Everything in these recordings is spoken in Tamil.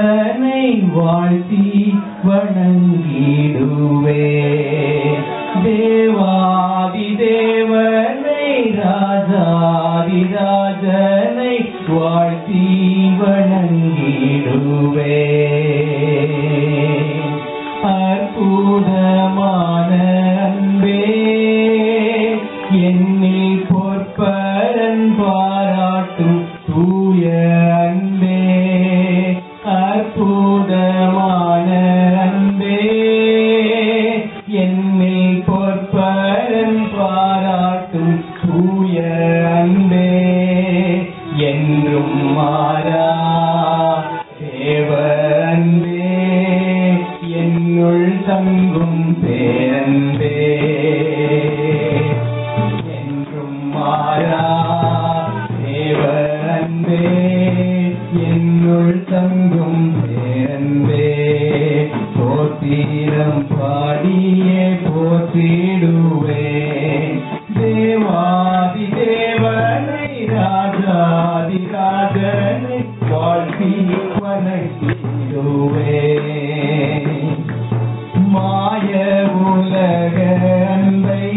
தேவனை வாழ்த்தி வணங்கிடுவே தேவாதி தேவனை ராஜாதி ராஜனை வாழ்த்தி வணங்கிடுவே அற்புதமான அன்பே என்னில் பொற்பரன் பாராட்டும் தூய அன்பே அற்புதமான அன்பே என்னில் பொற்பரன் பாராட்டும் தூய அன்பே என்றும் மாறா தேவ அன்பே என்னுள் தங்கும் பேரன்பே என்றும் மாறா தேவ அன்பே என்னுள் தங்கும் பேரன்பே போத்திரம் பாடியே போத்திடுவே தேவாதி தேவனை ராஜாதி ராஜனை வாழ்த்தி வணங்கிடுவே மாய உலக அன்பை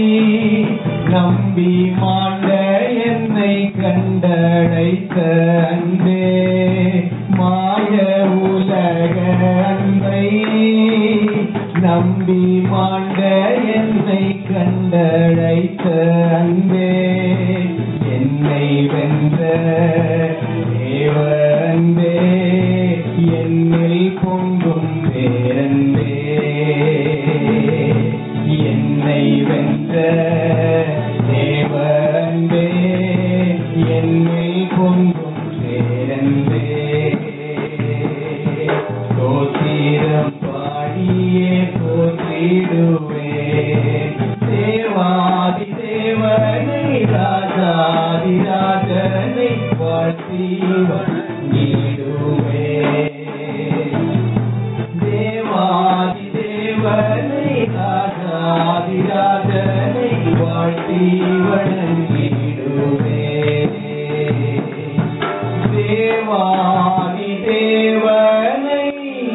நம்பி மாண்ட என்னை கண்டழைத்த அன்பே மாய உலக அன்பை நம்பி மாண்ட என்னை கண்டழைத்த அன்பே என்னை வென்ற தேவ அன்பே என்னில் பொங்கும் பேரன்பே என்னை வென்ற தேவ அன்பே என்னில் பொங்கும் பேரன்பே தோத்திரம் பாடியே போற்றிடுவே தேவாதி தேவனை ராஜாதி ராஜனை வாழ்த்தி வணங்கிடுவே தேவாதி தேவனை ராஜாதி ராஜனை வாழ்த்தி வணங்கிடுவே தேவாதி தேவனை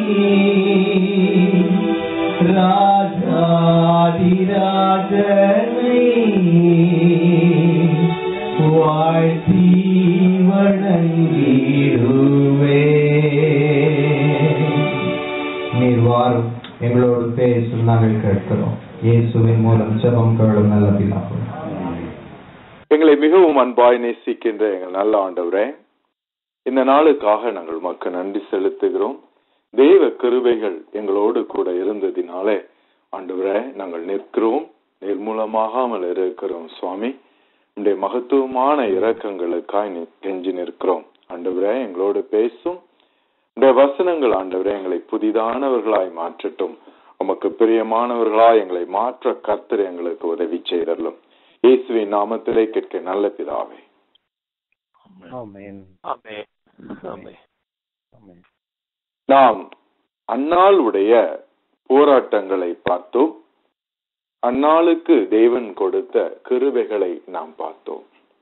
ராஜாதி ராஜனை வாழ்த்தி வணங்கிடுவே நீர் வாரும் எங்களோடு பேசும் நாங்கள் கேட்கிறோம் இயேசுவின் மூலம் ஜெபம் கேளும் நல்ல பிதாவே எங்களை மிகவும் அன்பாய் நேசிக்கின்ற எங்கள் நல்ல ஆண்டவரே இந்த நாளுக்காக நாங்கள் உமக்கு நன்றி செலுத்துகிறோம் தெய்வ கிருபைகள் எங்களோடு கூட இருந்ததினாலே ஆண்டவரே நாங்கள் நிற்கிறோம் நிர்மூலமாகாமல் இருக்கிறோம் சுவாமி உடைய மகத்துவமான இரக்கங்களுக்காய் நி- கெஞ்சி நிற்கிறோம் ஆண்டவரே எங்களோடு பேசும் உடைய வசனங்கள் ஆண்டவரே எங்களை புதிதானவர்களாய் மாற்றட்டும் உமக்கு பிரியமானவர்களாய் எங்களை மாற்ற கர்த்தர் எங்களுக்கு உதவி செய்தரலும் இயேசுவின் நாமத்திலே கேட்க நல்ல பிதாவே ஆமென் ஆமென் ஆமென் ஆமென் நாம் அந்நாளுடைய போராட்டங்களை பார்த்தோம் அந்நாளுக்கு தேவன் கொடுத்த கிருபைகளை நாம் பார்த்தோம்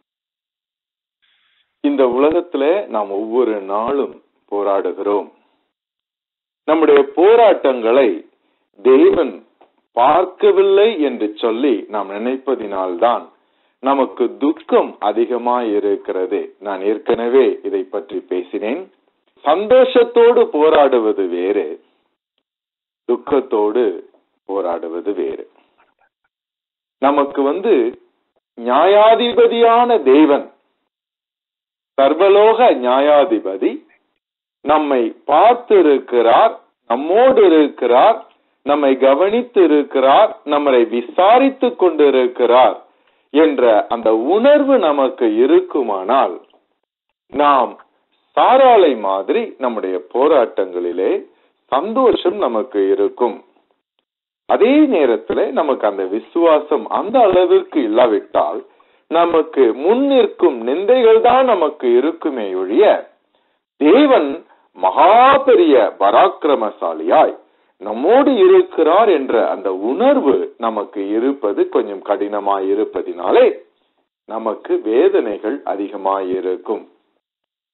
இந்த உலகத்திலே நாம் ஒவ்வொரு நாளும் போராடுகிறோம் நம்முடைய போராட்டங்களை தேவன் பார்க்கவில்லை என்று சொல்லி நாம் நினைப்பதினால்தான் நமக்கு துக்கம் அதிகமாய் இருக்கிறது நான் ஏற்கனவே இதை பற்றி பேசினேன் சந்தோஷத்தோடு போராடுவது வேறு துக்கத்தோடு போராடுவது வேறு நமக்கு வந்து நியாயாதிபதியான தேவன் சர்வலோக நியாயாதிபதி நம்மை பார்த்து இருக்கிறார் நம்மோடு இருக்கிறார் நம்மை கவனித்து இருக்கிறார் நம்மை விசாரித்து கொண்டிருக்கிறார் என்ற அந்த உணர்வு நமக்கு இருக்குமானால் நாம் சாராளை மாதிரி நம்முடைய போராட்டங்களிலே சந்தோஷம் நமக்கு இருக்கும் அதே நேரத்துல நமக்கு அந்த விசுவாசம் அந்த அளவிற்கு இல்லாவிட்டால் நமக்கு முன் நிற்கும் நிந்தைகள் தான் நமக்கு இருக்குமே ஒழிய தேவன் மகா பெரிய பராக்கிரமசாலியாய் நம்மோடு இருக்கிறார் என்ற அந்த உணர்வு நமக்கு இருப்பது கொஞ்சம் கடினமாய் இருப்பதினாலே நமக்கு வேதனைகள் அதிகமாய் இருக்கும்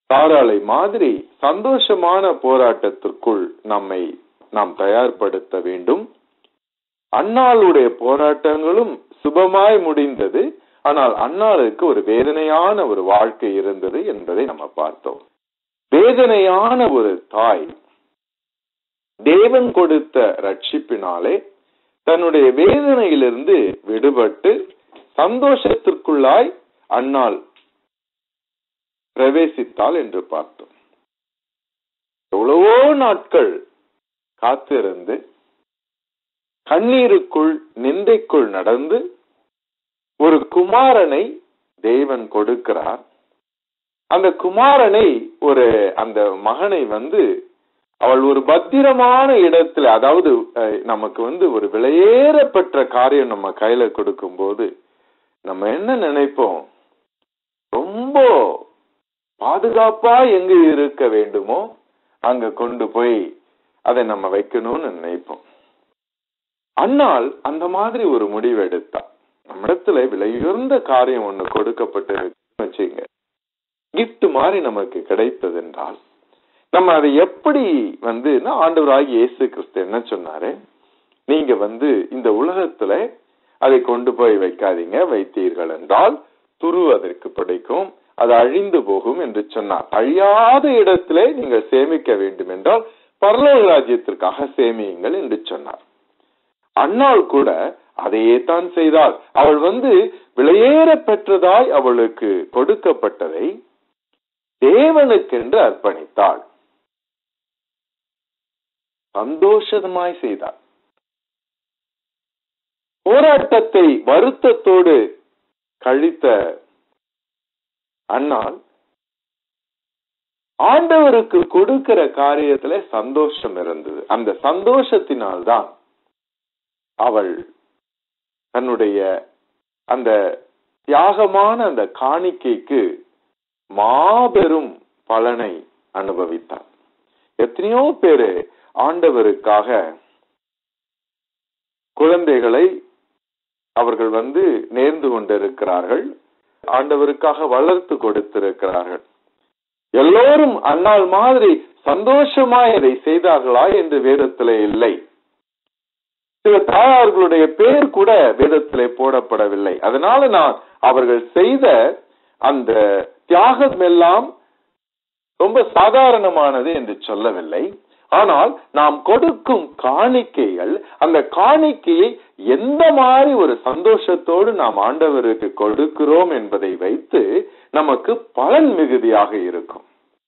சாராளை மாதிரி சந்தோஷமான போராட்டத்திற்குள் நம்மை நாம் தயார்படுத்த வேண்டும் அன்னாளுடைய போராட்டங்களும் சுபமாய் முடிந்தது ஆனால் அன்னாளுக்கு ஒரு வேதனையான ஒரு வாழ்க்கை இருந்தது என்பதை நம்ம பார்த்தோம் வேதனையான ஒரு தாய் தேவன் கொடுத்த ரட்சிப்பினாலே தன்னுடைய வேதனையிலிருந்து விடுபட்டு சந்தோஷத்திற்குள்ளாய் அன்னாள் பிரவேசித்தாள் என்று பார்த்தோம் எவ்வளவோ நாட்கள் காத்திருந்து கண்ணீருக்குள் நிந்தைக்குள் நடந்து ஒரு குமாரனை தேவன் கொடுக்கிறார் அந்த குமாரனை ஒரு அந்த மகனை வந்து அவள் ஒரு பத்திரமான இடத்துல அதாவது அஹ், நமக்கு வந்து ஒரு விலையேறப்பெற்ற காரியம் நம்ம கையில கொடுக்கும் போது நம்ம என்ன நினைப்போம் ரொம்ப பாதுகாப்பா எங்க இருக்க வேண்டுமோ அங்க கொண்டு போய் அதை நம்ம வைக்கணும்னு நினைப்போம் அன்னால் அந்த மாதிரி ஒரு முடிவு எடுத்தா நம்மிடத்துல விலையுயர்ந்த காரியம் ஒண்ணு கொடுக்கப்பட்டு வச்சுங்க gift மாதிரி நமக்கு கிடைத்தது என்றால் நம்ம அதை எப்படி வந்து ஆண்டவராகி இயேசு கிறிஸ்து என்ன சொன்னாரு நீங்க வந்து இந்த உலகத்துல அதை கொண்டு போய் வைக்காதீங்க வைத்தீர்கள் என்றால் துரு அதற்கு பிடிக்கும் அது அழிந்து போகும் என்று சொன்னார் அழியாத இடத்திலே நீங்கள் சேமிக்க வேண்டும் என்றால் பரலோக ராஜ்யத்திற்காக சேமியுங்கள் என்று சொன்னார் அன்னாள் கூட அதையே தான் செய்தாள் அவள் வந்து விலையேற பெற்றதாய் அவளுக்கு கொடுக்கப்பட்டதை தேவனுக்கென்று அர்ப்பணித்தாள் சந்தோஷமாய் செய்தாள் போராட்டத்தை வருத்தத்தோடு கழித்த அன்னால் ஆண்டவருக்கு கொடுக்கிற காரியத்துல சந்தோஷம் இருந்தது அந்த சந்தோஷத்தினால்தான் அவள் தன்னுடைய அந்த தியாகமான அந்த காணிக்கைக்கு மாபெரும் பலனை அனுபவித்தார் எத்தனையோ பேரு ஆண்டவருக்காக குழந்தைகளை அவர்கள் வந்து நேர்ந்து கொண்டிருக்கிறார்கள் ஆண்டவருக்காக வளர்த்து கொடுத்திருக்கிறார்கள் எல்லோரும் அன்னால் மாதிரி சந்தோஷமாய் அதை செய்தார்களா என்று வேதத்திலே இல்லை சில தாயார்களுடைய பேர் கூட வேதத்திலே போடப்படவில்லை அதனால நான் அவர்கள் செய்த அந்த தியாகம் எல்லாம் ரொம்ப சாதாரணமானது என்று சொல்லவில்லை ஆனால் நாம் கொடுக்கும் காணிக்கைகள் அந்த காணிக்கையை எந்த மாதிரி ஒரு சந்தோஷத்தோடு நாம் ஆண்டவருக்கு கொடுக்கிறோம் என்பதை வைத்து நமக்கு பலன் மிகுதியாக இருக்கும்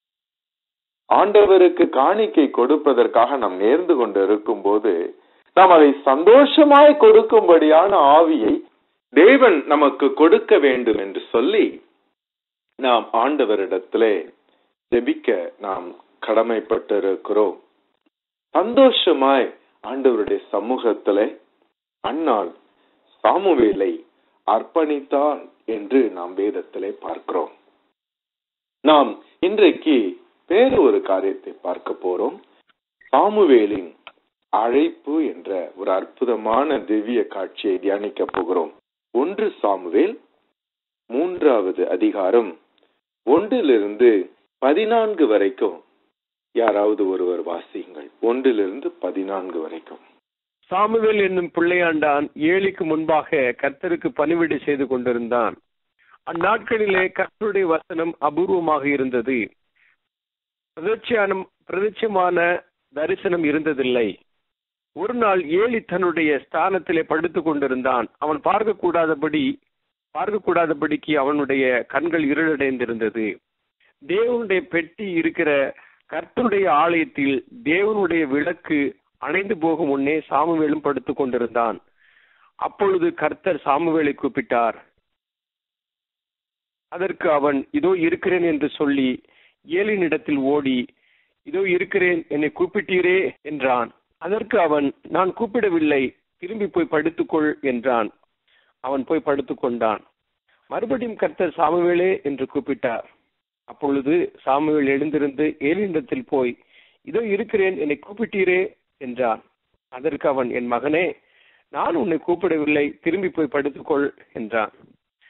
ஆண்டவருக்கு காணிக்கை கொடுப்பதற்காக நாம் நேர்ந்து கொண்டு இருக்கும் போது நாம் அதை சந்தோஷமாய் கொடுக்கும்படியான ஆவியை தேவன் நமக்கு கொடுக்க வேண்டும் என்று சொல்லி நாம் ஆண்டவரிடத்திலே ஜெபிக்க நாம் கடமைப்பட்டிருக்கிறோம் சந்தோஷமாய் ஆண்டவருடைய சமூகத்திலே அன்னாள் சாமுவேலை அர்ப்பணித்தாள் என்று நாம் வேதத்திலே பார்க்கிறோம் நாம் இன்றைக்கு வேறு ஒரு காரியத்தை பார்க்க போறோம் சாமுவேலின் அழைப்பு என்ற ஒரு அற்புதமான திவ்ய காட்சியை தியானிக்க போகிறோம் ஒன்று சாமுவேல் மூன்றாவது அதிகாரம் ஒன்றிலிருந்து பதினான்கு வரைக்கும் யாராவது ஒருவர் வாசியுங்கள் ஒன்றிலிருந்து பதினான்கு வரைக்கும் சாமுவேல் என்னும் பிள்ளையாண்டான் ஏழிக்கு முன்பாக கர்த்தருக்கு பணிவிடை செய்து கொண்டிருந்தான் அந்நாட்களிலே கர்த்தருடைய வசனம் அபூர்வமாக இருந்தது பிரதட்சியான பிரதட்சமான தரிசனம் இருந்ததில்லை ஒரு நாள் ஏலி தன்னுடைய ஸ்தானத்திலே படுத்துக் கொண்டிருந்தான் அவன் பார்க்க கூடாதபடி பார்க்க கூடாதபடிக்கு அவனுடைய கண்கள் இருளடைந்திருந்தது தேவனுடைய பெட்டி இருக்கிற கர்த்தருடைய ஆலயத்தில் தேவனுடைய விளக்கு அணைந்து போகும் முன்னே சாமுவேலும் படுத்துக் கொண்டிருந்தான் அப்பொழுது கர்த்தர் சாமுவேலை கூப்பிட்டார் அதற்கு அவன் இதோ இருக்கிறேன் என்று சொல்லி ஏலினிடத்தில் ஓடி இதோ இருக்கிறேன் என்னை கூப்பிட்டீரே என்றான் அதற்கு அவன் நான் கூப்பிடவில்லை திரும்பி போய் படுத்துக்கொள் என்றான் அவன் போய் படுத்துக் கொண்டான் மறுபடியும் கர்த்தர் சாமுவேலே என்று கூப்பிட்டார் அப்பொழுது சாமுவேல் எழுந்திருந்து ஏலினிடத்தில் போய் இதோ இருக்கிறேன் என்னை கூப்பிட்டீரே என்றான் அதற்கு அவன் என் மகனே நான் உன்னை கூப்பிடவில்லை திரும்பி போய் படுத்துக்கொள் என்றான்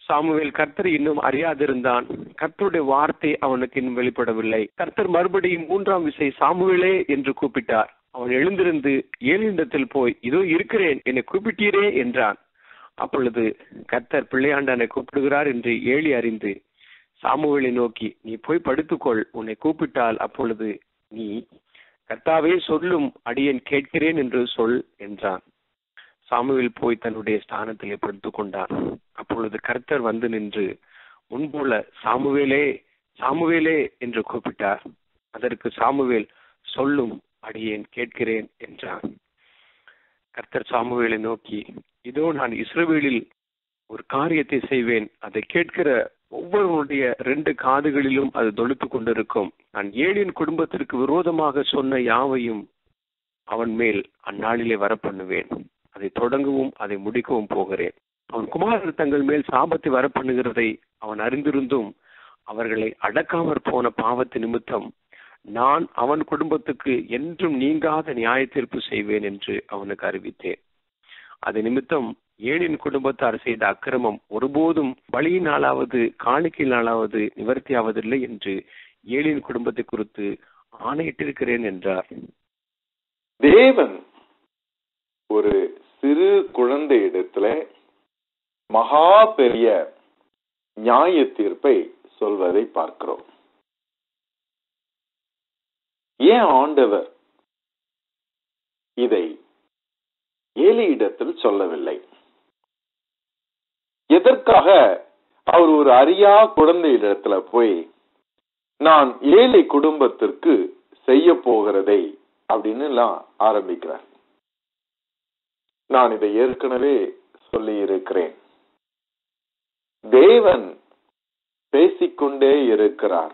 சாமுவேல் கர்த்தர் இன்னும் அறியாதிருந்தான் கர்த்தருடைய வார்த்தை அவனுக்கு இன்னும் வெளிப்படவில்லை கர்த்தர் மறுபடியும் மூன்றாம் விசை சாமுவேலே என்று கூப்பிட்டார் அவன் எழுந்திருந்து ஏலிண்டத்தில் போய் இதோ இருக்கிறேன் என்னை கூப்பிட்டீரே என்றான் அப்பொழுது கர்த்தர் பிள்ளையாண்டனை கூப்பிடுகிறார் என்று ஏழி அறிந்து சாமுவேலை நோக்கி நீ போய் படுத்துக்கொள் உன்னை கூப்பிட்டால் அப்பொழுது நீ கர்த்தாவே சொல்லும் அடியேன் கேட்கிறேன் என்று சொல் என்றான் சாமுவேல் போய் தன்னுடைய ஸ்தானத்திலே படுத்துக் கொண்டான் அப்பொழுது கர்த்தர் வந்து நின்று முன்போல சாமுவேலே சாமுவேலே என்று கூப்பிட்டார் அதற்கு சாமுவேல் சொல்லும் அடியேன் கேட்கிறேன் என்றான் கர்த்தர் சாமுவேலை நோக்கி இதோ நான் இஸ்ரவேலில் ஒரு காரியத்தை செய்வேன் அதை கேட்கிற ஒவ்வொருவருடைய ரெண்டு காதுகளிலும் அது தொடுத்து கொண்டிருக்கும் நான் ஏழின் குடும்பத்திற்கு விரோதமாக சொன்ன யாவையும் அவன் மேல் அந்நாளிலே வரப்பண்ணுவேன் அதை தொடங்கவும் அதை முடிக்கவும் போகிறேன் அவன் குமாரர் தங்கள் மேல் சாபத்தை வரப்பண்ணுகிறதை அவன் அறிந்திருந்தும் அவர்களை அடக்காமற் போன பாவத்து நிமித்தம் நான் அவன் குடும்பத்துக்கு என்றும் நீங்காத நியாய தீர்ப்பு செய்வேன் என்று அவனுக்கு அறிவித்தேன் அது நிமித்தம் ஏழின் குடும்பத்தார் செய்த அக்கிரமம் ஒருபோதும் பலியினாலாவது காணிக்கையினாலாவது நிவர்த்தியாவதில்லை என்று ஏழின் குடும்பத்தை குறித்து ஆணையிட்டிருக்கிறேன் என்றார் தேவன் ஒரு சிறு குழந்தை இடத்துல மகா பெரிய நியாய தீர்ப்பை சொல்வதை பார்க்கிறோம் ஏன் ஆண்டவர் இதை ஏலியிடத்தில் சொல்லவில்லை எதற்காக அவர் ஒரு அறியா குழந்தை இடத்துல போய் நான் ஏழை குடும்பத்திற்கு செய்ய போகிறதை அப்படின்னு எல்லாம் ஆரம்பிக்கிறார் நான் இதை ஏற்கனவே சொல்லி இருக்கிறேன் தேவன் பேசிக்கொண்டே இருக்கிறார்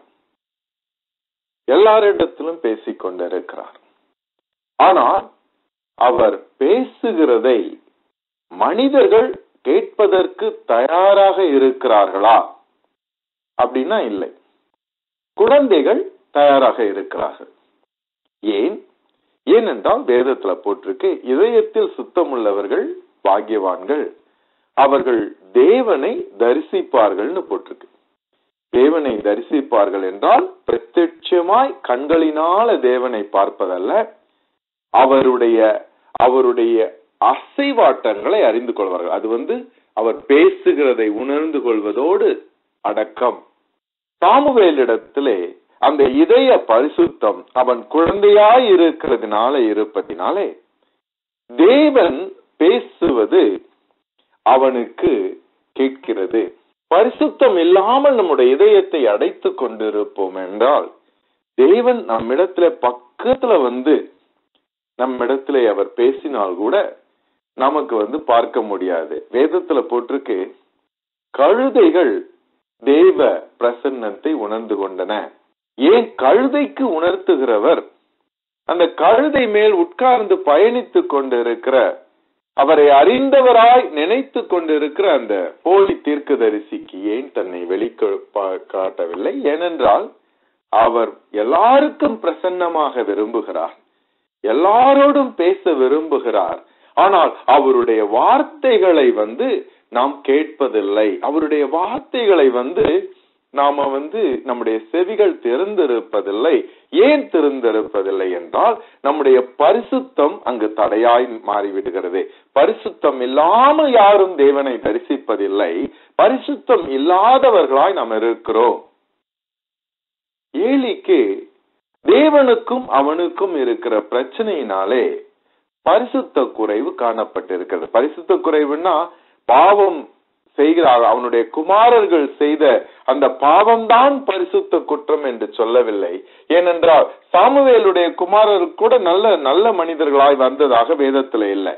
எல்லாரிடத்திலும் பேசிக்கொண்டே இருக்கிறார் ஆனால் அவர் பேசுகிறதை மனிதர்கள் கேட்பதற்கு தயாராக இருக்கிறார்களா அப்படின்னா இல்லை குழந்தைகள் தயாராக இருக்கிறார்கள் ஏன் ஏனென்றால் வேதத்துல போட்டிருக்கு இதயத்தில் சுத்தமுள்ளவர்கள் பாக்கியவான்கள் அவர்கள் தேவனை தரிசிப்பார்கள்னு போட்டிருக்கு தேவனை தரிசிப்பார்கள் என்றால் பிரத்யட்சமாய் கண்களினால தேவனை பார்ப்பதல்ல அவருடைய அவருடைய அசைவாட்டங்களை அறிந்து கொள்வார்கள் அது வந்து அவர் பேசுகிறதை உணர்ந்து கொள்வதோடு அடக்கம் சாமுவேலிடத்திலே அந்த இதய பரிசுத்தம் அவன் குழந்தையாய் இருக்கிறதுனால இருப்பதினாலே தேவன் பேசுவது அவனுக்கு கேட்கிறது பரிசுத்தம் இல்லாமல் நம்முடைய இதயத்தை அடைத்து கொண்டிருப்போம் என்றால் தேவன் நம்மிடத்துல பக்கத்துல வந்து நம்மிடத்துல அவர் பேசினால் கூட நமக்கு வந்து பார்க்க முடியாது வேதத்துல போட்டிருக்கு கழுதைகள் தேவ பிரசன்னத்தை உணர்ந்து கொண்டன ஏன் கழுதைக்கு உணர்த்துகிறவர் அந்த கழுதை மேல் உட்கார்ந்து பயணித்துக் கொண்டிருக்கிற அவரை அறிந்தவராய் நினைத்து கொண்டிருக்கிற அந்த போலி தீர்க்கதரிசிக்கு ஏன் தன்னை வெளிக்க காட்டவில்லை ஏனென்றால் அவர் எல்லாருக்கும் பிரசன்னமாக விரும்புகிறார் எல்லாரோடும் பேச விரும்புகிறார் ஆனால் அவருடைய வார்த்தைகளை வந்து நாம் கேட்பதில்லை அவருடைய வார்த்தைகளை வந்து நாம வந்து நம்முடைய செவிகள் திறந்திருப்பதில்லை ஏன் திறந்திருப்பதில்லை என்றால் நம்முடைய பரிசுத்தம் அங்கு தடையாய் மாறிவிடுகிறது பரிசுத்தம் இல்லாமல் யாரும் தேவனை தரிசிப்பதில்லை பரிசுத்தம் இல்லாதவர்களாய் நாம் இருக்கிறோம் ஏலிக்கு தேவனுக்கும் அவனுக்கும் இருக்கிற பிரச்சனையினாலே பரிசுத்த குறைவு காணப்பட்டிருக்கிறது பரிசுத்த குறைவுன்னா பாவம் செய்கிறார் அவனுடைய குமாரர்கள் செய்த அந்த பாவம்தான் பரிசுத்த குற்றம் என்று சொல்லவில்லை ஏனென்றால் சாமுவேலுடைய குமாரர் கூட நல்ல நல்ல மனிதர்களாய் வந்ததாக வேதத்துல இல்லை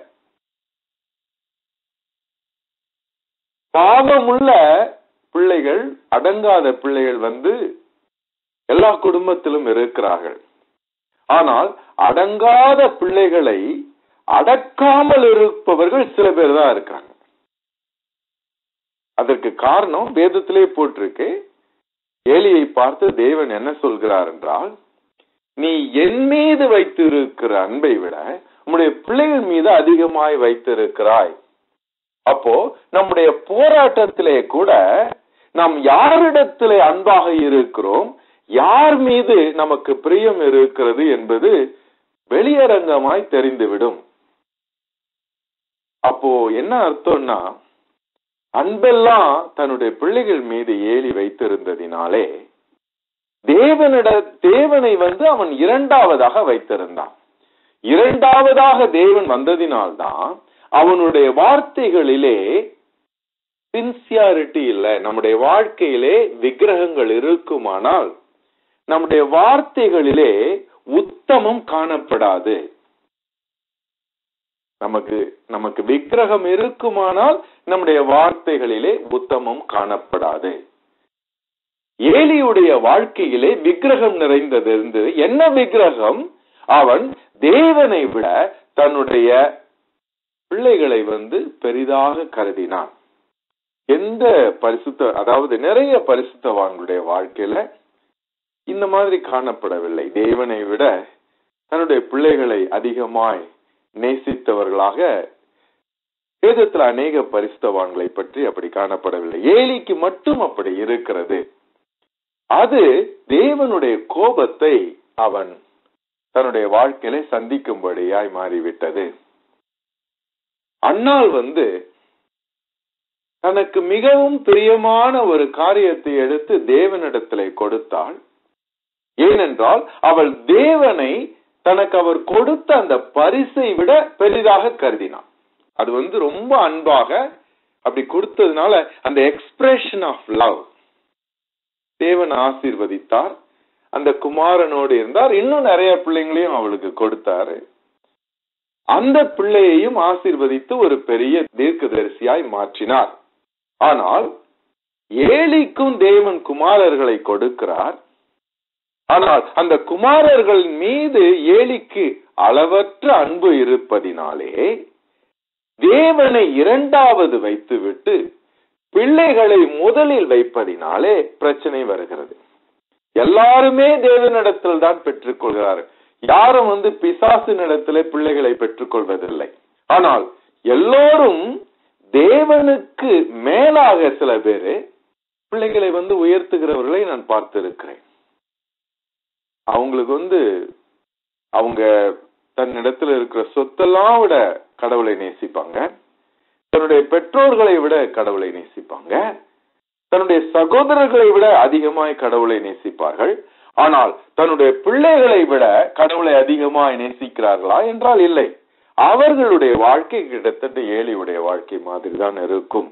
பாவமுள்ள பிள்ளைகள் அடங்காத பிள்ளைகள் வந்து எல்லா குடும்பத்திலும் இருக்கிறார்கள் ஆனால் அடங்காத பிள்ளைகளை அடக்காமல் இருப்பவர்கள் சில பேர் தான் இருக்காங்க அதற்கு காரணம் வேதத்திலே போட்டிருக்கு ஏலியை பார்த்து தேவன் என்ன சொல்கிறார் என்றால் நீ என் மீது வைத்திருக்கிற அன்பை விட உம்முடைய பிள்ளைகள் மீது அதிகமாய் வைத்திருக்கிறாய் அப்போ நம்முடைய போராட்டத்திலே கூட நாம் யாரிடத்திலே அன்பாக இருக்கிறோம் யார் மீது நமக்கு பிரியம் இருக்கிறது என்பது வெளியரங்கமாய் தெரிந்துவிடும் அப்போ என்ன அர்த்தம்னா அன்பெல்லாம் தன்னுடைய பிள்ளைகள் மீது ஏறி வைத்திருந்ததினாலே தேவனிட தேவனை வந்து அவன் இரண்டாவதாக வைத்திருந்தான் இரண்டாவதாக தேவன் வந்ததினால்தான் அவனுடைய வார்த்தைகளிலே சின்சியாரிட்டி இல்லை நம்முடைய வாழ்க்கையிலே விக்கிரகங்கள் இருக்குமானால் நம்முடைய வார்த்தைகளிலே உத்தமம் காணப்படாது நமக்கு நமக்கு விக்கிரகம் இருக்குமானால் நம்முடைய வார்த்தைகளிலே உத்தமம் காணப்படாது ஏலியுடைய வாழ்க்கையிலே விக்கிரகம் நிறைந்தது இருந்தது என்ன விக்கிரகம் அவன் தேவனை விட தன்னுடைய பிள்ளைகளை வந்து பெரிதாக கருதினான் எந்த பரிசுத்த அதாவது நிறைய பரிசுத்தவான்களுடைய வாழ்க்கையில இந்த மாதிரி காணப்படவில்லை தேவனை விட தன்னுடைய பிள்ளைகளை அதிகமாய் நேசித்தவர்களாக வேதத்துல அநேக பரிசுத்தவான்களை பற்றி அப்படி காணப்படவில்லை ஏலிக்கு மட்டும் அப்படி இருக்கிறது அது தேவனுடைய கோபத்தை அவன் தன்னுடைய வாழ்க்கையில சந்திக்கும்படியாய் மாறிவிட்டது அண்ணாள் வந்து தனக்கு மிகவும் பிரியமான ஒரு காரியத்தை எடுத்து தேவனிடத்திலே கொடுத்தாள் ஏனென்றால் அவள் தேவனை தனக்கு அவர் கொடுத்த அந்த பரிசை விட பெரிதாக கருதினான் அது வந்து ரொம்ப அன்பாக அப்படி கொடுத்ததுனால அந்த எக்ஸ்பிரஷன் ஆஃப் லவ் தேவன் ஆசீர்வதித்தார் அந்த குமாரனோடு இருந்தார் இன்னும் நிறைய பிள்ளைங்களையும் அவளுக்கு கொடுத்தாரு அந்த பிள்ளையையும் ஆசீர்வதித்து ஒரு பெரிய தீர்க்கதரிசியாய் மாற்றினார் ஆனால் ஏலிக்கும் தேவன் குமாரர்களை கொடுக்கிறார் ஆனால் அந்த குமாரர்கள் மீது ஏலிக்கு அளவற்ற அன்பு இருப்பதினாலே தேவனை இரண்டாவது வைத்துவிட்டு பிள்ளைகளை முதலில் வைப்பதினாலே பிரச்சனை வருகிறது எல்லாருமே தேவனிடத்தில் தான் பெற்றுக்கொள்கிறார்கள் யாரும் வந்து பிசாசினிடத்திலே பிள்ளைகளை பெற்றுக்கொள்வதில்லை ஆனால் எல்லோரும் தேவனுக்கு மேலாக சில பேரு பிள்ளைகளை வந்து உயர்த்துகிறவர்களை நான் பார்த்திருக்கிறேன் அவங்களுக்கு வந்து அவங்க தன்னிடத்துல இருக்கிற சொத்தெல்லாம் விட கடவுளை நேசிப்பாங்க தன்னுடைய பெற்றோர்களை விட கடவுளை நேசிப்பாங்க தன்னுடைய சகோதரர்களை விட அதிகமாய் கடவுளை நேசிப்பார்கள் ஆனால் தன்னுடைய பிள்ளைகளை விட கடவுளை அதிகமாய் நேசிக்கிறார்களா என்றால் இல்லை அவர்களுடைய வாழ்க்கை கிட்டத்தட்ட ஏழியுடைய வாழ்க்கை மாதிரி தான் இருக்கும்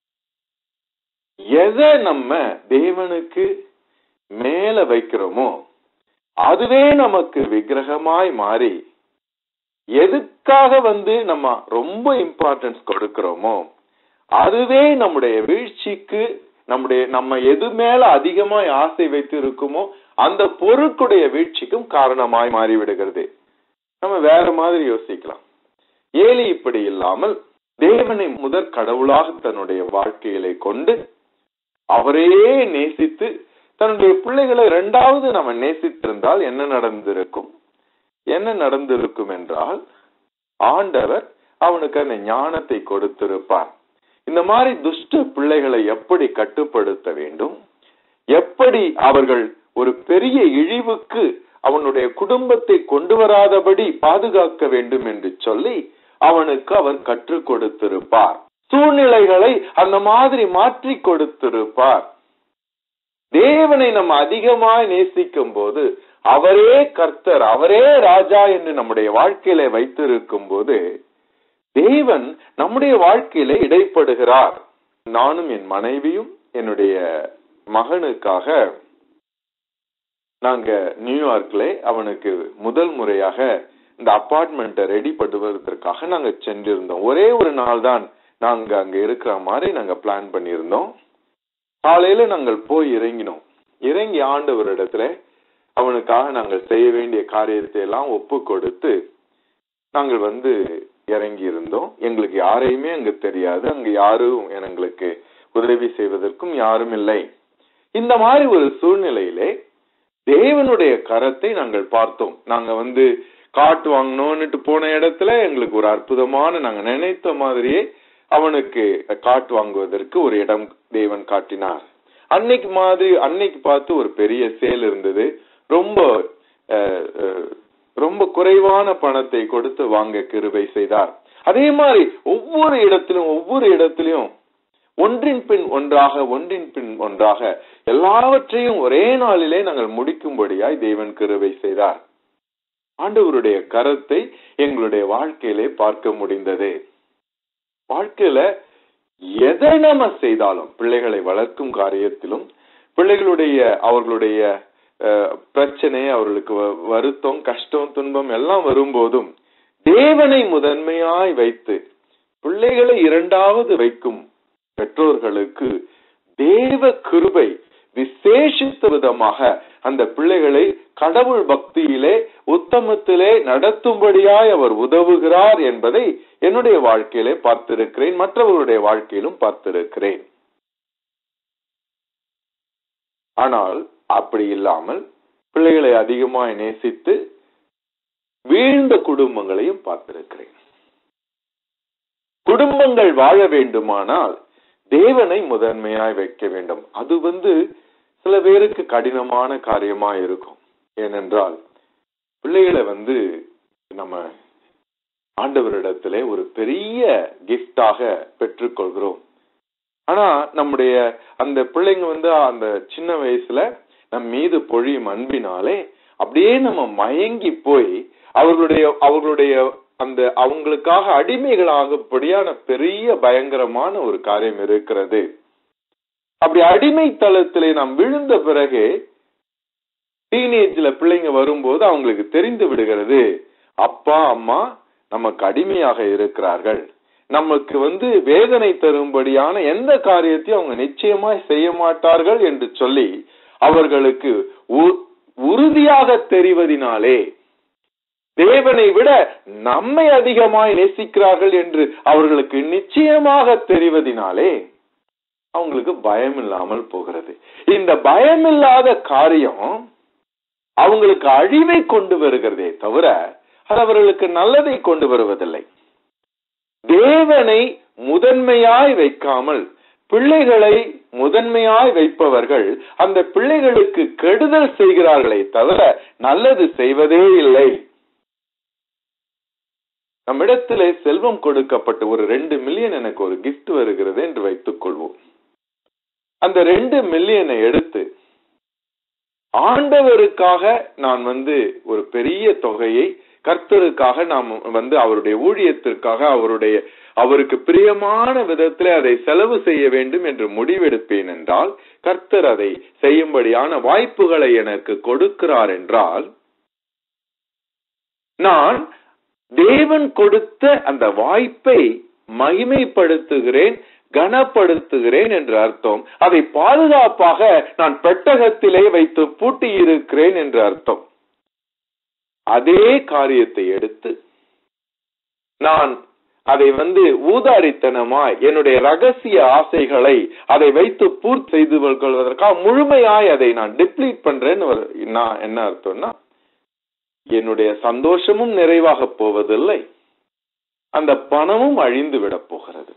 எதை நம்ம தேவனுக்கு மேல வைக்கிறோமோ அதுவே நமக்கு விக்கிரகமாய் மாறி எதுக்காக வந்து நம்ம ரொம்ப இம்பார்ட்டன்ஸ் கொடுக்கிறோமோ அதுவே நம்முடைய வீழ்ச்சிக்கு நம்முடைய நம்ம எது மேல அதிகமாய் ஆசை வைத்து இருக்குமோ அந்த பொருட்களுடைய வீழ்ச்சிக்கும் காரணமாய் மாறிவிடுகிறது நம்ம வேற மாதிரி யோசிக்கலாம் ஏலி இப்படி இல்லாமல் தேவனை முதற் கடவுளாக தன்னுடைய வாழ்க்கையிலே கொண்டு அவரையே நேசித்து தன்னுடைய பிள்ளைகளை இரண்டாவது நம்ம நேசித்திருந்தால் என்ன நடந்திருக்கும் என்ன நடந்திருக்கும் என்றால் ஆண்டவர் அவனுக்கு அந்த ஞானத்தை கொடுத்திருப்பார் இந்த மாதிரி துஷ்ட பிள்ளைகளை எப்படி கட்டுப்படுத்த வேண்டும் எப்படி அவர்கள் ஒரு பெரிய இழிவுக்கு அவனுடைய குடும்பத்தை கொண்டு வராதபடி பாதுகாக்க வேண்டும் என்று சொல்லி அவனுக்கு அவர் கற்றுக் கொடுத்திருப்பார் சூழ்நிலைகளை அந்த மாதிரி மாற்றி கொடுத்திருப்பார் தேவனை நம்ம அதிகமாய் நேசிக்கும் போது அவரே கர்த்தர் அவரே ராஜா என்று நம்முடைய வாழ்க்கையில வைத்திருக்கும் போது தேவன் நம்முடைய வாழ்க்கையில இடைப்படுகிறார் நானும் என் மனைவியும் என்னுடைய மகனுக்காக நாங்க நியூயார்க்ல அவனுக்கு முதல் முறையாக இந்த அபார்ட்மெண்ட்டை ரெடி பண்ணுவதற்காக நாங்க சென்றிருந்தோம் ஒரே ஒரு நாள் தான் நாங்க அங்க இருக்கிற மாதிரி நாங்க பிளான் பண்ணியிருந்தோம் காலையில நாங்கள் போய் இறங்கினோம் இறங்கி ஆண்டவரிடத்துல அவனுக்காக நாங்கள் செய்ய வேண்டிய காரியத்தை எல்லாம் ஒப்பு கொடுத்து நாங்கள் வந்து இறங்கி இருந்தோம் எங்களுக்கு யாரையுமே அங்க தெரியாது அங்க யாரும் எங்களுக்கு உதவி செய்வதற்கும் யாரும் இல்லை இந்த மாதிரி ஒரு சூழ்நிலையிலே தேவனுடைய கரத்தை நாங்கள் பார்த்தோம் நாங்க வந்து காட்டு வாங்கணும்னுட்டு போன இடத்துல எங்களுக்கு ஒரு அற்புதமான நாங்க நினைத்த மாதிரியே அவனுக்கு காட்டு வாங்குவதற்கு ஒரு இடம் தேவன் காட்டினார் அன்னைக்கு மாதிரி அன்னைக்கு பார்த்து ஒரு பெரிய சேல் இருந்தது ரொம்ப அஹ், அஹ், ரொம்ப குறைவான பணத்தை கொடுத்து வாங்க கிருபை செய்தார் அதே மாதிரி ஒவ்வொரு இடத்திலும் ஒவ்வொரு இடத்திலும் ஒன்றின் பின் ஒன்றாக ஒன்றின் பின் ஒன்றாக எல்லாவற்றையும் ஒரே நாளிலே நாங்கள் முடிக்கும்படியாய் தேவன் கிருபை செய்தார் ஆண்டவருடைய கரத்தை எங்களுடைய வாழ்க்கையிலே பார்க்க முடிந்தது வாழ்க்கையில எதை நம்ம செய்தாலும் பிள்ளைகளை வளர்க்கும் காரியத்திலும் பிள்ளைகளுடைய அவர்களுடைய அஹ், பிரச்சனை அவர்களுக்கு வ- வருத்தம் கஷ்டம் துன்பம் எல்லாம் வரும்போதும் தேவனை முதன்மையாய் வைத்து பிள்ளைகளை இரண்டாவது வைக்கும் பெற்றோர்களுக்கு தேவ கிருபை விசேஷித்த விதமாக அந்த பிள்ளைகளை கடவுள் பக்தியிலே உத்தமத்திலே நடத்தும்படியாய் அவர் உதவுகிறார் என்பதை என்னுடைய வாழ்க்கையிலே பார்த்திருக்கிறேன் மற்றவர்களுடைய வாழ்க்கையிலும் பார்த்திருக்கிறேன் ஆனால் அப்படி இல்லாமல் பிள்ளைகளை அதிகமாய் நேசித்து வீழ்ந்த குடும்பங்களையும் பார்த்திருக்கிறேன் குடும்பங்கள் வாழ வேண்டுமானால் தேவனை முதன்மையாய் வைக்க வேண்டும் அது வந்து சில பேருக்கு கடினமான காரியமா இருக்கும் ஏனென்றால் பிள்ளைகளை வந்து நம்ம ஆண்டவரிடத்திலே ஒரு பெரிய கிஃப்டாக பெற்றுக்கொள்கிறோம் ஆனா நம்முடைய அந்த பிள்ளைங்க வந்து அந்த சின்ன வயசுல நம் மீது பொழியும் அன்பினாலே அப்படியே நம்ம மயங்கி போய் அவர்களுடைய அவர்களுடைய அந்த அவங்களுக்காக அடிமைகளாகப்படியான பெரிய பயங்கரமான ஒரு காரியம் இருக்கிறது அப்படி அடிமை தளத்திலே நாம் விழுந்த பிறகு டீனேஜ்ல பிள்ளைங்க வரும்போது அவங்களுக்கு தெரிந்து விடுகிறது அப்பா அம்மா நமக்கு அடிமையாக இருக்கிறார்கள் நமக்கு வந்து வேதனை தரும்படியான எந்த காரியத்தையும் அவங்க நிச்சயமாய் செய்ய மாட்டார்கள் என்று சொல்லி அவர்களுக்கு உ- உறுதியாக தெரிவதினாலே தேவனை விட நம்மை அதிகமாய் நேசிக்கிறார்கள் என்று அவர்களுக்கு நிச்சயமாக தெரிவதினாலே அவங்களுக்கு பயம் இல்லாமல் போகிறது இந்த பயமில்லாத காரியம் அவங்களுக்கு அழிவை கொண்டு வருகிறதே தவிர அது அவர்களுக்கு நல்லதை கொண்டு வருவதில்லை தேவனை முதன்மையாய் வைக்காமல் பிள்ளைகளை முதன்மையாய் வைப்பவர்கள் அந்த பிள்ளைகளுக்கு கெடுதல் செய்கிறார்களே தவிர நல்லது செய்வதே இல்லை நம்மிடத்திலே செல்வம் கொடுக்கப்பட்டு ஒரு ரெண்டு மில்லியன் எனக்கு ஒரு gift வருகிறது என்று வைத்துக் கொள்வோம் அந்த ரெண்டு மில்லியனை எடுத்து ஆண்டவருக்காக நான் வந்து ஒரு பெரிய தொகையை கர்த்தருக்காக நாம் வந்து அவருடைய ஊழியத்திற்காக அவருடைய அவருக்கு பிரியமான விதத்திலே அதை செலவு செய்ய வேண்டும் என்று முடிவெடுப்பேன் என்றால் கர்த்தர் அதை செய்யும்படியான வாய்ப்புகளை எனக்கு கொடுக்கிறார் என்றால் நான் தேவன் கொடுத்த அந்த வாய்ப்பை மகிமைப்படுத்துகிறேன் கனப்படுத்துகிறேன் என்று அர்த்தம் அதை பாதுகாப்பாக நான் பெட்டகத்திலே வைத்து பூட்டி இருக்கிறேன் என்று அர்த்தம் அதே காரியத்தை எடுத்து நான் அதை வந்து ஊதாரித்தனமாய் என்னுடைய ரகசிய ஆசைகளை அதை வைத்து பூர்த்தி செய்து கொள்வதற்காக முழுமையாய் அதை நான் டிப்ளீட் பண்றேன்னு ஒரு- நான் என்ன அர்த்தம்னா என்னுடைய சந்தோஷமும் நிறைவாக போவதில்லை அந்த பணமும் அழிந்து விட போகிறது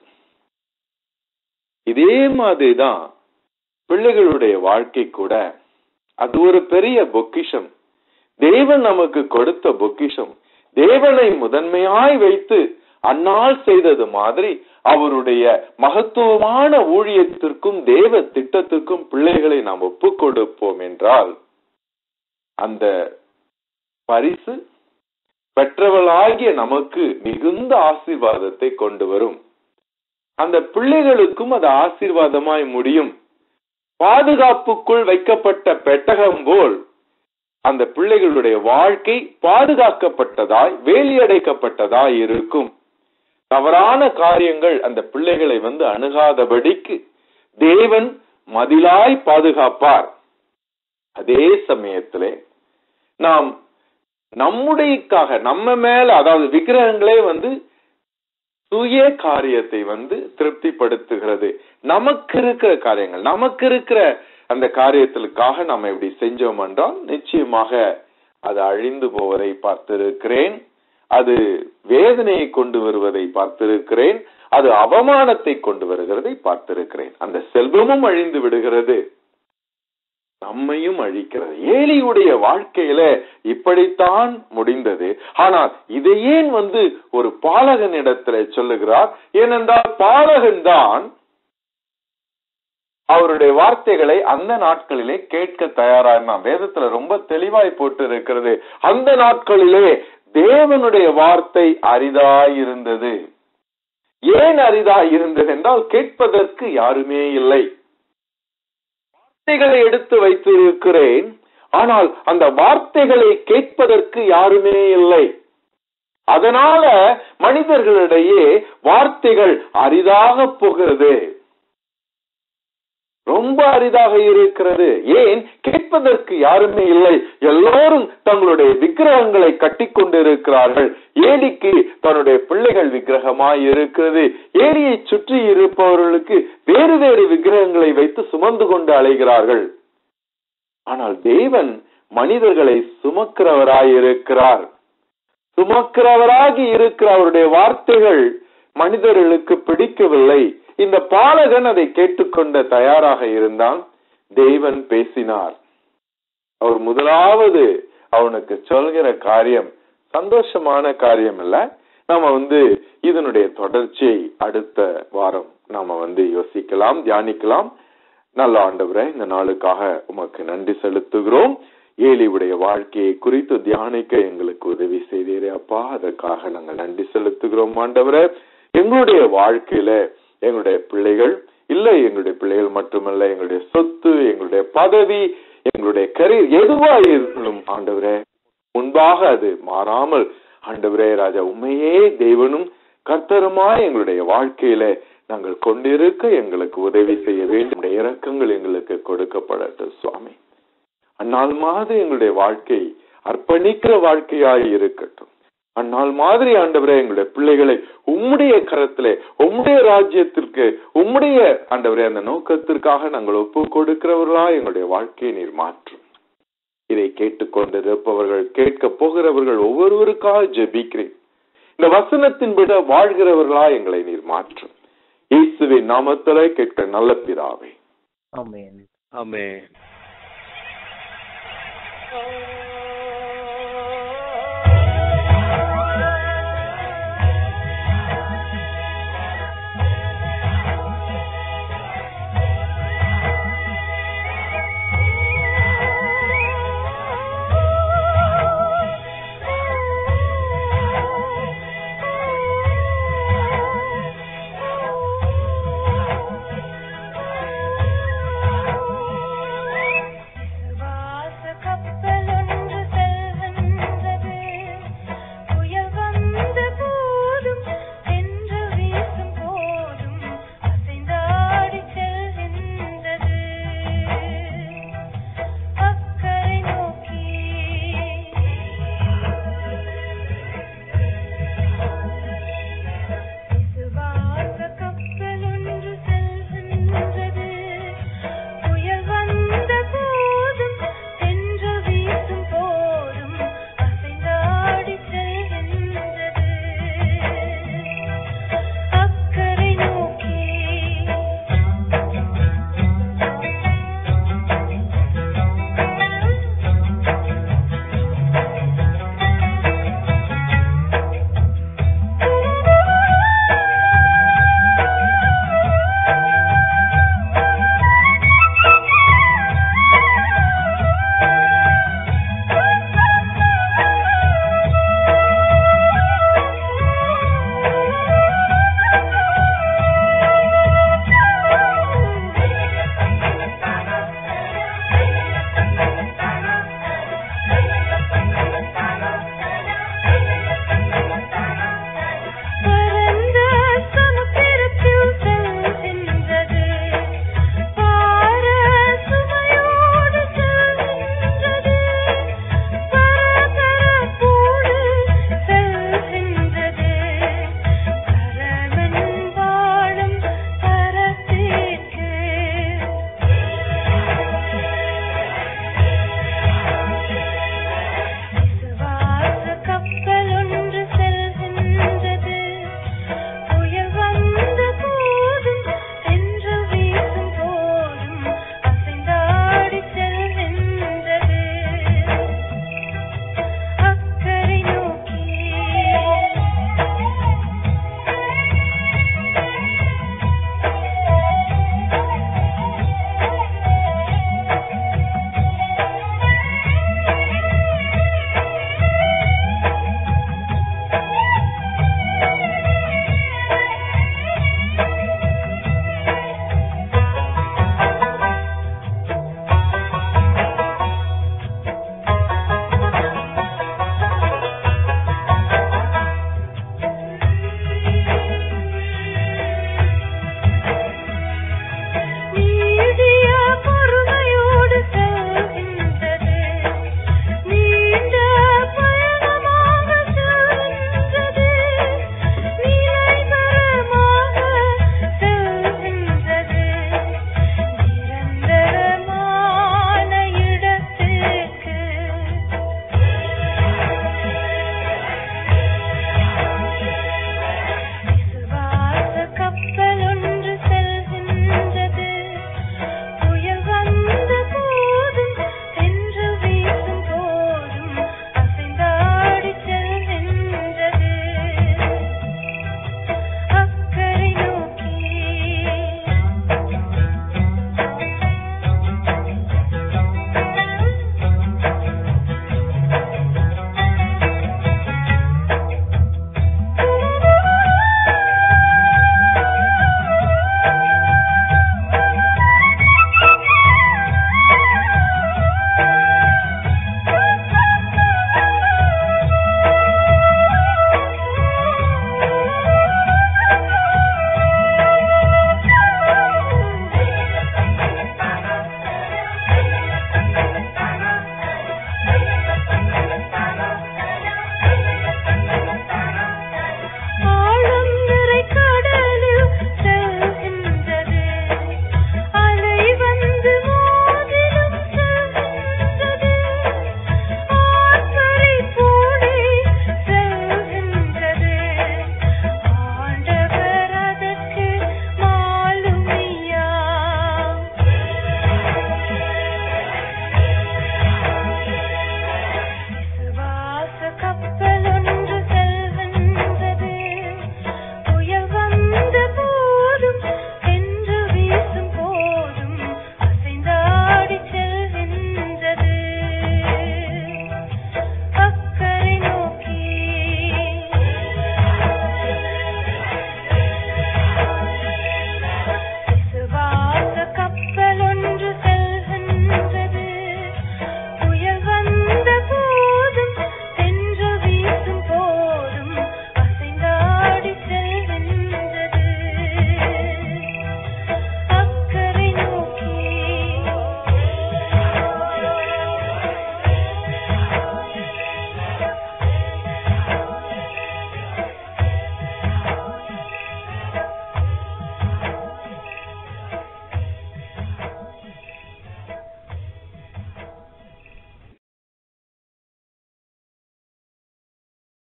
இதே மாதிரிதான் பிள்ளைகளுடைய வாழ்க்கை கூட அது ஒரு பெரிய பொக்கிஷம் தேவன் நமக்கு கொடுத்த பொக்கிஷம் தேவனை முதன்மையாய் வைத்து அந்நாள் செய்தது மாதிரி அவருடைய மகத்துவமான ஊழியத்திற்கும் தேவ திட்டத்திற்கும் பிள்ளைகளை நாம் ஒப்புக் கொடுப்போம் என்றால் அந்த பரிசு பெற்றவளாகிய நமக்கு மிகுந்த ஆசீர்வாதத்தை கொண்டு வரும் அந்த பிள்ளைகளுக்கும் அது ஆசீர்வாதமாய் முடியும் பாதுகாப்புக்குள் வைக்கப்பட்ட பெட்டகம் போல் அந்த பிள்ளைகளுடைய வாழ்க்கை பாதுகாக்கப்பட்டதாய் வேலியடைக்கப்பட்டதாய் இருக்கும் தவறான காரியங்கள் அந்த பிள்ளைகளை வந்து அணுகாதபடிக்கு தேவன் மதிலாய் பாதுகாப்பார் அதே சமயத்திலே நாம் நம்முடையக்காக நம்ம மேல அதாவது விக்கிரகங்களே வந்து சுய காரியத்தை வந்து திருப்திப்படுத்துகிறது நமக்கு இருக்கிற காரியங்கள் நமக்கு இருக்கிற அந்த காரியத்திற்காக நம்ம இப்படி செஞ்சோம் என்றால் நிச்சயமாக அது அழிந்து போவதை பார்த்திருக்கிறேன் அது வேதனையை கொண்டு வருவதை பார்த்திருக்கிறேன் அது அவமானத்தை கொண்டு வருகிறதை பார்த்திருக்கிறேன் அந்த செல்வமும் அழிந்து விடுகிறது நம்மையும் அழிக்கிறது ஏலியுடைய வாழ்க்கையில இப்படித்தான் முடிந்தது ஆனால் இதை ஏன் வந்து ஒரு பாலகனிடத்துல சொல்லுகிறார் ஏனென்றால் பாலகன் தான் அவருடைய வார்த்தைகளை அந்த நாட்களிலே கேட்க தயாரா இருந்தான் வேதத்துல ரொம்ப தெளிவாய் போட்டு இருக்கிறது அந்த நாட்களிலே தேவனுடைய வார்த்தை அரிதாய் இருந்தது ஏன் அரிதாய் இருந்தது என்றால் கேட்பதற்கு யாருமே இல்லை வார்த்தைகளை எடுத்து வைத்திருக்கிறேன் ஆனால் அந்த வார்த்தைகளை கேட்பதற்கு யாருமே இல்லை அதனால மனிதர்களிடையே வார்த்தைகள் அரிதாக போகிறது ரொம்ப அரிதாக இருக்கிறது ஏன் கேட்பதற்கு யாருமே இல்லை எல்லோரும் தங்களுடைய விக்கிரகங்களை கட்டிக் கொண்டிருக்கிறார்கள் ஏலிக்கு தன்னுடைய பிள்ளைகள் விக்கிரகமாய் இருக்கிறது ஏலியை சுற்றி இருப்பவர்களுக்கு வேறு வேறு விக்கிரகங்களை வைத்து சுமந்து கொண்டு அலைகிறார்கள் ஆனால் தேவன் மனிதர்களை சுமக்கிறவராய் இருக்கிறார் சுமக்கிறவராகி இருக்கிற அவருடைய வார்த்தைகள் மனிதர்களுக்கு பிடிக்கவில்லை இந்த பாலகன் அதை கேட்டுக்கொண்ட தயாராக இருந்தான் தேவன் பேசினார் அவர் முதலாவது அவனுக்கு சொல்கிற காரியம் சந்தோஷமான காரியம் இல்ல நாம வந்து இதனுடைய தொடர்ச்சியை அடுத்த வாரம் நாம வந்து யோசிக்கலாம் தியானிக்கலாம் நல்ல ஆண்டவரே இந்த நாளுக்காக உமக்கு நன்றி செலுத்துகிறோம் ஏலியுடைய வாழ்க்கையை குறித்து தியானிக்க எங்களுக்கு உதவி செய்தீரே அப்பா அதற்காக நாங்கள் நன்றி செலுத்துகிறோம் ஆண்டவரே எங்களுடைய வாழ்க்கையில எங்களுடைய பிள்ளைகள் இல்லை எங்களுடைய பிள்ளைகள் மட்டுமல்ல எங்களுடைய சொத்து எங்களுடைய பதவி எங்களுடைய கரியர் எதுவா இருந்தாலும் ஆண்டவரே முன்பாக அது மாறாமல் ஆண்டவரே ராஜா உண்மையே தேவனும் கர்த்தருமாய் எங்களுடைய வாழ்க்கையில நாங்கள் கொண்டிருக்க எங்களுக்கு உதவி செய்ய வேண்டும் இறக்கங்கள் எங்களுக்கு கொடுக்கப்படட்டும் சுவாமி அந்நாள் மாதிரி எங்களுடைய வாழ்க்கை அர்ப்பணிக்கிற வாழ்க்கையாய் இருக்கட்டும் அந்நாள் மாதிரி ஆண்டவரே எங்களுடைய பிள்ளைகளை உம்முடைய கரத்திலே உம்முடைய ராஜ்யத்திற்கு உம்முடைய ஆண்டவரே அந்த நோக்கத்திற்காக நாங்கள் ஒப்பு கொடுக்கிறவர்களா எங்களுடைய வாழ்க்கையை நீர் மாற்றும் இதை கேட்டுக்கொண்டிருப்பவர்கள் கேட்க போகிறவர்கள் ஒவ்வொருவருக்காக ஜெபிக்கிறேன் இந்த வசனத்தின் விட வாழ்கிறவர்களா எங்களை நீர் மாற்றும் இயேசுவின் நாமத்திலே கேட்க நல்ல பிதாவே ஆமென் ஆமென்